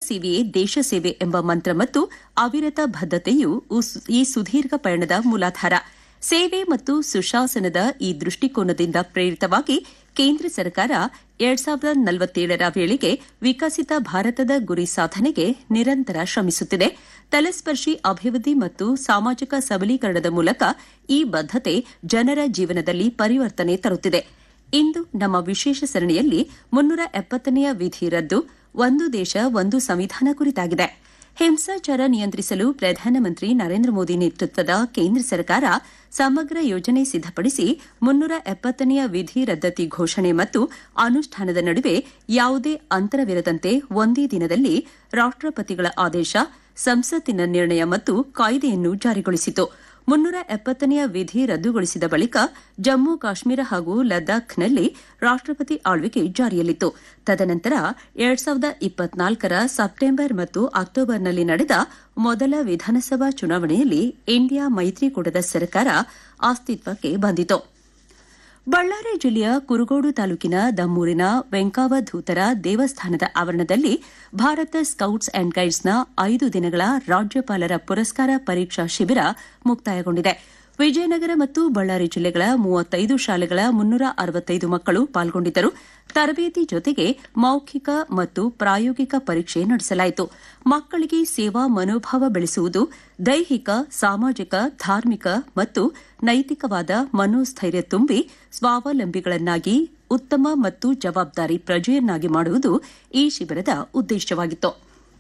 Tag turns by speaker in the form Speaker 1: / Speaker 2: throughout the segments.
Speaker 1: ಸೇವೆಯೇ ದೇಶ ಸೇವೆ ಎಂಬ ಮಂತ್ರ ಮತ್ತು ಅವಿರತ ಬದ್ದತೆಯು ಉಸ್- ಈ ಸುದೀರ್ಘ ಪಯಣದ ಮೂಲಾಧಾರ ಸೇವೆ ಮತ್ತು ಸುಶಾಸನದ ಈ ದೃಷ್ಟಿಕೋನದಿಂದ ಪ್ರೇರಿತವಾಗಿ ಕೇಂದ್ರ ಸರ್ಕಾರ ಎರಡ್ ಸಾವಿರದ ನಲವತ್ತೇಳರ ವೇಳೆಗೆ ವಿಕಸಿತ ಭಾರತದ ಗುರಿ ಸಾಧನೆಗೆ ನಿರಂತರ ಶ್ರಮಿಸುತ್ತಿದೆ ತಲಸ್ಪರ್ಶಿ ಅಭಿವೃದ್ಧಿ ಮತ್ತು ಸಾಮಾಜಿಕ ಸಬಲೀಕರಣದ ಮೂಲಕ ಈ ಬದ್ದತೆ ಜನರ ಜೀವನದಲ್ಲಿ ಪರಿವರ್ತನೆ ತರುತ್ತಿದೆ ಇಂದು ನಮ್ಮ ವಿಶೇಷ ಸರಣಿಯಲ್ಲಿ ಮುನ್ನೂರ ಎಪ್ಪತ್ತನೆಯ ವಿಧಿ ರದ್ದು ಒಂದು ದೇಶ ಒಂದು ಸಂವಿಧಾನ ಕುರಿತಾಗಿದೆ ಹಿಂಸಾಚಾರ ನಿಯಂತ್ರಿಸಲು ಪ್ರಧಾನಮಂತ್ರಿ ನರೇಂದ್ರ ಮೋದಿ ನೇತೃತ್ವದ ಕೇಂದ್ರ ಸರ್ಕಾರ ಸಮಗ್ರ ಯೋಜನೆ ಸಿದ್ದಪಡಿಸಿ ಮುನ್ನೂರ ಎಪ್ಪತ್ತನೆಯ ವಿಧಿ ರದ್ದತಿ ಘೋಷಣೆ ಮತ್ತು ಅನುಷ್ಠಾನದ ನಡುವೆ ಯಾವುದೇ ಅಂತರವಿರದಂತೆ ಒಂದೇ ದಿನದಲ್ಲಿ ರಾಷ್ಟಪತಿಗಳ ಆದೇಶ ಸಂಸತ್ತಿನ ನಿರ್ಣಯ ಮತ್ತು ಕಾಯ್ದೆಯನ್ನು ಜಾರಿಗೊಳಿಸಿತು ಮುನ್ನೂರ ಎಪ್ಪತ್ತನೆಯ ವಿಧಿ ರದ್ದುಗೊಳಿಸಿದ ಬಳಿಕ ಜಮ್ಮು ಕಾಶ್ಮೀರ ಹಾಗೂ ಲದ್ದಾಖ್ನಲ್ಲಿ ರಾಷ್ಟಪತಿ ಆಳ್ವಿಕೆ ಜಾರಿಯಲ್ಲಿತ್ತು ತದನಂತರ ಎರಡ್ ಸಾವಿರದ ಇಪ್ಪತ್ನಾಲ್ಕರ ಸೆಪ್ಟೆಂಬರ್ ಮತ್ತು ಅಕ್ಟೋಬರ್ನಲ್ಲಿ ನಡೆದ ಮೊದಲ ವಿಧಾನಸಭಾ ಚುನಾವಣೆಯಲ್ಲಿ ಇಂಡಿಯಾ ಮೈತ್ರಿಕೂಟದ ಸರ್ಕಾರ ಅಸ್ತಿತ್ವಕ್ಕೆ ಬಂದಿತು ಬಳ್ಳಾರಿ ಜಿಲ್ಲೆಯ ಕುರುಗೋಡು ತಾಲೂಕಿನ ದಮ್ಮೂರಿನ ವೆಂಕಾವಧೂತರ ದೇವಸ್ಥಾನದ ಆವರಣದಲ್ಲಿ ಭಾರತ ಸ್ಕೌಟ್ಸ್ ಅಂಡ್ ಗೈಡ್ಸ್ನ ಐದು ದಿನಗಳ ರಾಜ್ಯಪಾಲರ ಪುರಸ್ಕಾರ ಪರೀಕ್ಷಾ ಶಿಬಿರ ಮುಕ್ತಾಯಗೊಂಡಿದೆ ವಿಜಯನಗರ ಮತ್ತು ಬಳ್ಳಾರಿ ಜಿಲ್ಲೆಗಳ ಮೂವತ್ತೈದು ಶಾಲೆಗಳ ಮುನ್ನೂರ ಅರವತ್ತೈದು ಮಕ್ಕಳು ಪಾಲ್ಗೊಂಡಿದ್ದರು ತರಬೇತಿ ಜೊತೆಗೆ ಮೌಖಿಕ ಮತ್ತು ಪ್ರಾಯೋಗಿಕ ಪರೀಕ್ಷೆ ನಡೆಸಲಾಯಿತು ಮಕ್ಕಳಿಗೆ ಸೇವಾ ಮನೋಭಾವ ಬೆಳೆಸುವುದು ದೈಹಿಕ ಸಾಮಾಜಿಕ ಧಾರ್ಮಿಕ ಮತ್ತು ನೈತಿಕವಾದ ಮನೋಸ್ಥೈರ್ಯ ತುಂಬಿ ಸ್ವಾವಲಂಬಿಗಳನ್ನಾಗಿ ಉತ್ತಮ ಮತ್ತು ಜವಾಬ್ದಾರಿ ಪ್ರಜೆಯನ್ನಾಗಿ ಮಾಡುವುದು ಈ ಶಿಬಿರದ ಉದ್ದೇಶವಾಗಿತ್ತು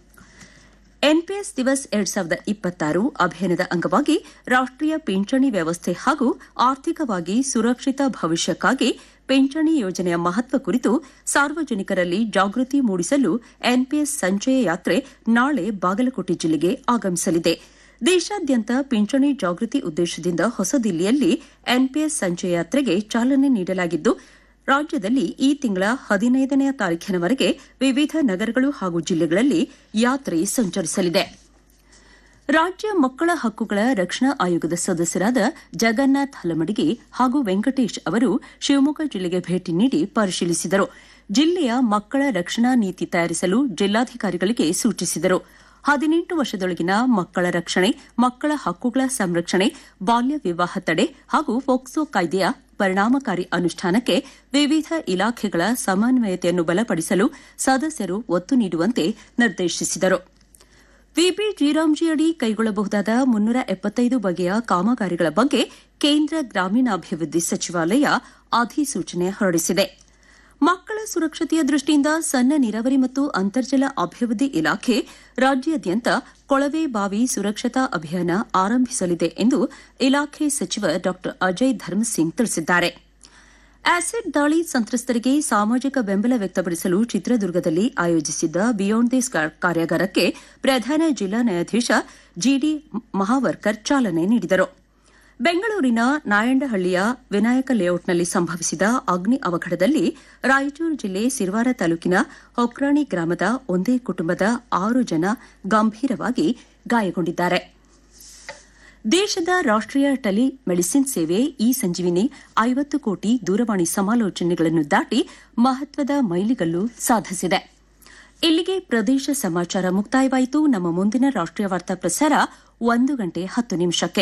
Speaker 1: ಎನ್ಪಿಎಸ್ ದಿವಸ್ ಎರಡ್ ಸಾವಿರದ ಇಪ್ಪತ್ತಾರು ಅಭಿಯಾನದ ಅಂಗವಾಗಿ ರಾಷ್ಟೀಯ ಪಿಂಚಣಿ ವ್ಯವಸ್ಥೆ ಹಾಗೂ ಆರ್ಥಿಕವಾಗಿ ಸುರಕ್ಷಿತ ಭವಿಷ್ಯಕ್ಕಾಗಿ ಪಿಂಚಣಿ ಯೋಜನೆಯ ಮಹತ್ವ ಕುರಿತು ಸಾರ್ವಜನಿಕರಲ್ಲಿ ಜಾಗೃತಿ ಮೂಡಿಸಲು ಎನ್ಪಿಎಸ್ ಸಂಚಯ ಯಾತ್ರೆ ನಾಳೆ ಬಾಗಲಕೋಟೆ ಜಿಲ್ಲೆಗೆ ಆಗಮಿಸಲಿದೆ ದೇಶಾದ್ಯಂತ ಪಿಂಚಣಿ ಜಾಗೃತಿ ಉದ್ದೇಶದಿಂದ ಹೊಸದಿಲ್ಲಿಯಲ್ಲಿ ಎನ್ಪಿಎಸ್ ಸಂಚಯ ಯಾತ್ರೆಗೆ ಚಾಲನೆ ನೀಡಲಾಗಿದ್ದು ರಾಜ್ಯದಲ್ಲಿ ಈ ತಿಂಗಳ ಹದಿನೈದನೆಯ ತಾರೀಖಿನವರೆಗೆ ವಿವಿಧ ನಗರಗಳು ಹಾಗೂ ಜಿಲ್ಲೆಗಳಲ್ಲಿ ಯಾತ್ರೆ ಸಂಚರಿಸಲಿದೆ ರಾಜ್ಯ ಮಕ್ಕಳ ಹಕ್ಕುಗಳ ರಕ್ಷಣಾ ಆಯೋಗದ ಸದಸ್ಯರಾದ ಜಗನ್ನಾಥ್ ಹಲಮಡಿಗೆ ಹಾಗೂ ವೆಂಕಟೇಶ್ ಅವರು ಶಿವಮೊಗ್ಗ ಜಿಲ್ಲೆಗೆ ಭೇಟಿ ನೀಡಿ ಪರಿಶೀಲಿಸಿದರು ಜಿಲ್ಲೆಯ ಮಕ್ಕಳ ರಕ್ಷಣಾ ನೀತಿ ತಯಾರಿಸಲು ಜಿಲ್ಲಾಧಿಕಾರಿಗಳಿಗೆ ಸೂಚಿಸಿದರು ಹದಿನೆಂಟು ವರ್ಷದೊಳಗಿನ ಮಕ್ಕಳ ರಕ್ಷಣೆ ಮಕ್ಕಳ ಹಕ್ಕುಗಳ ಸಂರಕ್ಷಣೆ ಬಾಲ್ಯ ವಿವಾಹ ತಡೆ ಹಾಗೂ ಫೋಕ್ಸೋ ಕಾಯ್ದೆಯ ಪರಿಣಾಮಕಾರಿ ಅನುಷ್ಠಾನಕ್ಕೆ ವಿವಿಧ ಇಲಾಖೆಗಳ ಸಮನ್ವಯತೆಯನ್ನು ಬಲಪಡಿಸಲು ಸದಸ್ಯರು ಒತ್ತು ನೀಡುವಂತೆ ನಿರ್ದೇಶಿಸಿದರು ವಿಬಿ ಜಿರಾಮ್ಜಿ ಅಡಿ ಕೈಗೊಳ್ಳಬಹುದಾದ ಮುನ್ನೂರ ಎಪ್ಪತ್ತೈದು ಬಗೆಯ ಕಾಮಗಾರಿಗಳ ಬಗ್ಗೆ ಕೇಂದ್ರ ಗ್ರಾಮೀಣಾಭಿವೃದ್ಧಿ ಸಚಿವಾಲಯ ಅಧಿಸೂಚನೆ ಹೊರಡಿಸಿದೆ ಮಕ್ಕಳ ಸುರಕ್ಷತೆಯ ದೃಷ್ಟಿಯಿಂದ ಸಣ್ಣ ನೀರಾವರಿ ಮತ್ತು ಅಂತರ್ಜಲ ಅಭಿವೃದ್ಧಿ ಇಲಾಖೆ ರಾಜ್ಯಾದ್ಯಂತ ಕೊಳವೆ ಬಾವಿ ಸುರಕ್ಷತಾ ಅಭಿಯಾನ ಆರಂಭಿಸಲಿದೆ ಎಂದು ಇಲಾಖೆ ಸಚಿವ ಡಾ ಅಜಯ್ ಧರ್ಮಸಿಂಗ್ ತಿಳಿಸಿದ್ದಾರೆ ಆಸಿಡ್ ದಾಳಿ ಸಂತ್ರಸ್ತರಿಗೆ ಸಾಮಾಜಿಕ ಬೆಂಬಲ ವ್ಯಕ್ತಪಡಿಸಲು ಚಿತ್ರದುರ್ಗದಲ್ಲಿ ಆಯೋಜಿಸಿದ್ದ ಬಿಯಾಂಡ್ ದಿಸ್ ಕಾರ್ಯಾಗಾರಕ್ಕೆ ಪ್ರಧಾನ ಜಿಲ್ಲಾ ನ್ಯಾಯಾಧೀಶ ಜಿಡಿ ಮಹಾವರ್ಕರ್ ಚಾಲನೆ ನೀಡಿದರು ಬೆಂಗಳೂರಿನ ನಾಯಂಡಹಳ್ಳಿಯ ವಿನಾಯಕ ಲೇಔಟ್ನಲ್ಲಿ ಸಂಭವಿಸಿದ ಅಗ್ನಿ ಅವಘಡದಲ್ಲಿ ರಾಯಚೂರು ಜಿಲ್ಲೆ ಸಿರ್ವಾರ ತಾಲೂಕಿನ ಹೊಕ್ರಾಣಿ ಗ್ರಾಮದ ಒಂದೇ ಕುಟುಂಬದ ಆರು ಜನ ಗಂಭೀರವಾಗಿ ಗಾಯಗೊಂಡಿದ್ದಾರೆ ದೇಶದ ರಾಷ್ಟೀಯ ಟೆಲಿ ಮೆಡಿಸಿನ್ ಸೇವೆ ಇ ಸಂಜೀವಿನಿ ಐವತ್ತು ಕೋಟಿ ದೂರವಾಣಿ ಸಮಾಲೋಚನೆಗಳನ್ನು ದಾಟಿ ಮಹತ್ವದ ಮೈಲಿಗಲ್ಲು ಸಾಧಿಸಿದೆ ಇಲ್ಲಿಗೆ ಪ್ರದೇಶ ಸಮಾಚಾರ ಮುಕ್ತಾಯವಾಯಿತು ನಮ್ಮ ಮುಂದಿನ ರಾಷ್ಟೀಯ ವಾರ್ತಾ ಪ್ರಸಾರ ಒಂದು ಗಂಟೆ ಹತ್ತು ನಿಮಿಷಕ್ಕೆ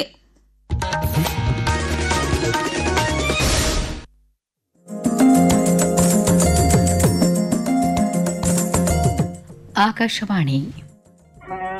Speaker 2: ಆಕಾಶವಾಣಿ